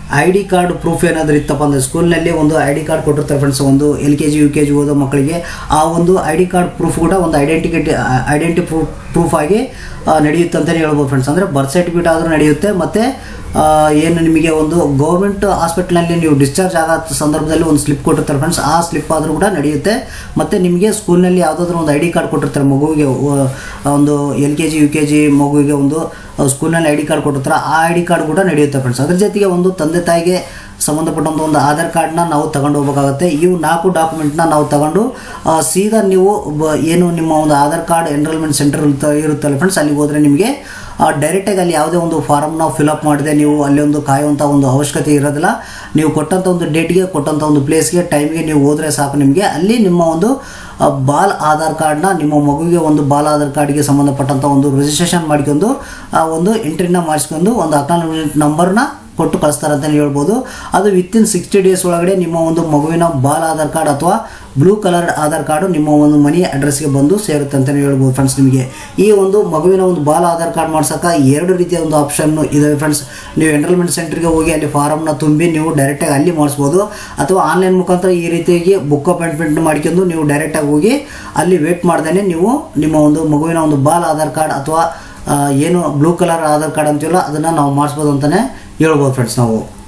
ಐ ಡಿ ಕಾರ್ಡ್ ಪ್ರೂಫ್ ಏನಾದರೂ ಇತ್ತಪ್ಪ ಅಂದರೆ ಸ್ಕೂಲ್ನಲ್ಲಿ ಒಂದು ಐ ಡಿ ಕಾರ್ಡ್ ಕೊಟ್ಟಿರ್ತಾರೆ ಫ್ರೆಂಡ್ಸ್ ಒಂದು L K G U K G ಓದೋ ಮಕ್ಕಳಿಗೆ ಆ ಒಂದು ಐ ಡಿ ಕಾರ್ಡ್ ಪ್ರೂಫ್ ಕೂಡ ಒಂದು ಐಡೆಂಟಿಕೇಟಿ ಐಡೆಂಟಿ ಪ್ರೂಫ್ ಪ್ರೂಫ್ ಆಗಿ ಆ, ನಡೆಯುತ್ತೆ ಅಂತಲೇ ಹೇಳ್ಬೋದು ಫ್ರೆಂಡ್ಸ್ ಅಂದರೆ ಬರ್ತ್ ಸರ್ಟಿಫಿಕೇಟ್ ಆದರೂ ನಡೆಯುತ್ತೆ ಮತ್ತು ಆ, ಏನು ನಿಮಗೆ ಒಂದು ಗೌರ್ಮೆಂಟ್ ಹಾಸ್ಪಿಟ್ಲಲ್ಲಿ ನೀವು ಡಿಸ್ಚಾರ್ಜ್ ಆಗೋ ಸಂದರ್ಭದಲ್ಲಿ ಒಂದು ಸ್ಲಿಪ್ ಕೊಟ್ಟಿರ್ತಾರೆ ಫ್ರೆಂಡ್ಸ್ ಆ ಸ್ಲಿಪ್ ಆದರೂ ಕೂಡ ನಡೆಯುತ್ತೆ ಮತ್ತು ನಿಮಗೆ ಸ್ಕೂಲ್ನಲ್ಲಿ ಯಾವುದಾದ್ರೂ ಒಂದು ಐ ಡಿ ಕಾರ್ಡ್ ಕೊಟ್ಟಿರ್ತಾರೆ ಮಗುವಿಗೆ ಆ, ಒಂದು L K G U K G ಮಗುವಿಗೆ ಒಂದು ಸ್ಕೂಲ್ನಲ್ಲಿ ಐ ಡಿ ಕಾರ್ಡ್ ಕೊಟ್ಟಿರ್ತಾರೆ ಆ ಐ ಡಿ ಕಾರ್ಡ್ ಕೂಡ ನಡೆಯುತ್ತೆ ಫ್ರೆಂಡ್ಸ್ ಅದ್ರ ಜೊತೆಗೆ ಒಂದು ತಂದೆ ತಾಯಿಗೆ ಸಂಬಂಧಪಟ್ಟಂಥ ಒಂದು ಆಧಾರ್ ಕಾರ್ಡ್ನ ನಾವು ತಗೊಂಡು ಹೋಗ್ಬೇಕಾಗುತ್ತೆ ಇವು ನಾಲ್ಕು ಡಾಕ್ಯುಮೆಂಟ್ನ ನಾವು ತಗೊಂಡು ಆ, ಸೀದಾ ನೀವು ಬ- ಏನು ನಿಮ್ಮ ಒಂದು ಆಧಾರ್ ಕಾರ್ಡ್ ಎನ್ರೋಲ್ಮೆಂಟ್ ಸೆಂಟರ್ ಇರುತ್ತಲ್ಲ ಫ್ರೆಂಡ್ಸ್ ಅಲ್ಲಿಗೆ ಹೋದರೆ ನಿಮಗೆ ಡೈರೆಕ್ಟಾಗಿ ಅಲ್ಲಿ ಯಾವುದೇ ಒಂದು ಫಾರಮ್ನ ಫಿಲಪ್ ಮಾಡಿದೆ ನೀವು ಅಲ್ಲಿ ಒಂದು ಕಾಯುವಂಥ ಒಂದು ಅವಶ್ಯಕತೆ ಇರೋದಿಲ್ಲ ನೀವು ಕೊಟ್ಟಂಥ ಒಂದು ಡೇಟ್ಗೆ ಕೊಟ್ಟಂಥ ಒಂದು ಪ್ಲೇಸ್ಗೆ ಟೈಮ್ಗೆ ನೀವು ಹೋದರೆ ಸಾಕು ನಿಮಗೆ ಅಲ್ಲಿ ನಿಮ್ಮ ಒಂದು ಆ, ಬಾಲ್ ಆಧಾರ್ ಕಾರ್ಡ್ನ ನಿಮ್ಮ ಮಗುವಿಗೆ ಒಂದು ಬಾಲ್ ಆಧಾರ್ ಕಾರ್ಡ್ಗೆ ಸಂಬಂಧಪಟ್ಟಂಥ ಒಂದು ರಿಜಿಸ್ಟ್ರೇಷನ್ ಮಾಡ್ಕೊಂಡು ಆ ಒಂದು ಎಂಟ್ರಿನ ಮಾಡಿಸ್ಕೊಂಡು ಒಂದು ಅಕ್ನಾಲಜ್ಮೆಂಟ್ ನಂಬರ್ನ ಕೊಟ್ಟು ಕಳಿಸ್ತಾರೆ ಅಂತಲೇ ಹೇಳ್ಬೋದು ಅದು ವಿತಿನ್ ಸಿಕ್ಸ್ಟಿ ಡೇಸ್ ಒಳಗಡೆ ನಿಮ್ಮ ಒಂದು ಮಗುವಿನ ಬಾಲ್ ಆಧಾರ್ ಕಾರ್ಡ್ ಅಥವಾ ಬ್ಲೂ ಕಲರ್ ಆಧಾರ್ ಕಾರ್ಡು ನಿಮ್ಮ ಒಂದು ಮನಿ ಅಡ್ರೆಸ್ಗೆ ಬಂದು ಸೇರುತ್ತೆ ಅಂತಲೇ ಹೇಳ್ಬೋದು ಫ್ರೆಂಡ್ಸ್ ನಿಮಗೆ ಈ ಒಂದು ಮಗುವಿನ ಒಂದು ಬಾಲ್ ಆಧಾರ್ ಕಾರ್ಡ್ ಮಾಡ್ಸೋಕೆ ಎರಡು ರೀತಿಯ ಒಂದು ಆಪ್ಷನ್ ಇದಾವೆ ಫ್ರೆಂಡ್ಸ್ ನೀವು ಎನ್ರೋಲ್ಮೆಂಟ್ ಸೆಂಟ್ರಿಗೆ ಹೋಗಿ ಅಲ್ಲಿ ಫಾರಮ್ನ ತುಂಬಿ ನೀವು ಡೈರೆಕ್ಟಾಗಿ ಅಲ್ಲಿ ಮಾಡಿಸ್ಬೋದು ಅಥವಾ ಆನ್ಲೈನ್ ಮುಖಾಂತರ ಈ ರೀತಿಯಾಗಿ ಬುಕ್ ಅಪಾಯಿಂಟ್ಮೆಂಟ್ ಮಾಡ್ಕೊಂಡು ನೀವು ಡೈರೆಕ್ಟಾಗಿ ಹೋಗಿ ಅಲ್ಲಿ ವೇಟ್ ಮಾಡ್ದೇ ನೀವು ನಿಮ್ಮ ಒಂದು ಮಗುವಿನ ಒಂದು ಬಾಲ್ ಆಧಾರ್ ಕಾರ್ಡ್ ಅಥವಾ ಆ, ಏನು ಬ್ಲೂ ಕಲರ್ ಆಧಾರ್ ಕಾರ್ಡ್ ಅಂತೀವಲ್ಲ ಅದನ್ನು ನಾವು ಮಾಡಿಸ್ಬೋದು ಅಂತಲೇ ಹೇಳ್ಬೋದು ಫ್ರೆಂಡ್ಸ್ ನಾವು